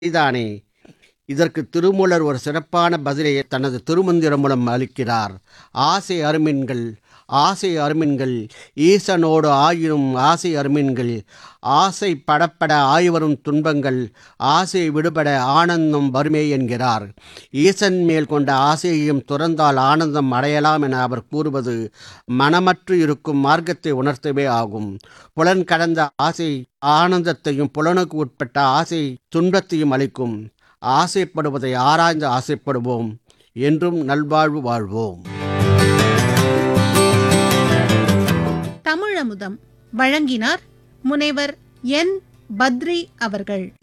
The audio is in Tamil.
சரிதானே இதற்கு திருமூலர் ஒரு சிறப்பான பதிலை தனது திருமந்திரம் மூலம் அளிக்கிறார் ஆசை அருமின்கள் ஆசை அருமின்கள் ஈசனோடு ஆயிரும் ஆசை அருமின்கள் ஆசை படப்பட ஆய்வரும் துன்பங்கள் ஆசை விடுபட ஆனந்தம் வருமே என்கிறார் ஈசன் மேல் கொண்ட ஆசையையும் துறந்தால் ஆனந்தம் அடையலாம் என அவர் கூறுவது மனமற்று இருக்கும் மார்க்கத்தை உணர்த்தவே ஆகும் புலன் கடந்த ஆசை ஆனந்தத்தையும் புலனுக்கு உட்பட்ட ஆசை துன்பத்தையும் அளிக்கும் ஆசைப்படுவதை ஆராய்ந்து ஆசைப்படுவோம் என்றும் நல்வாழ்வு வாழ்வோம் தமிழமுதம் வழங்கினார் முனைவர் என் பத்ரி அவர்கள்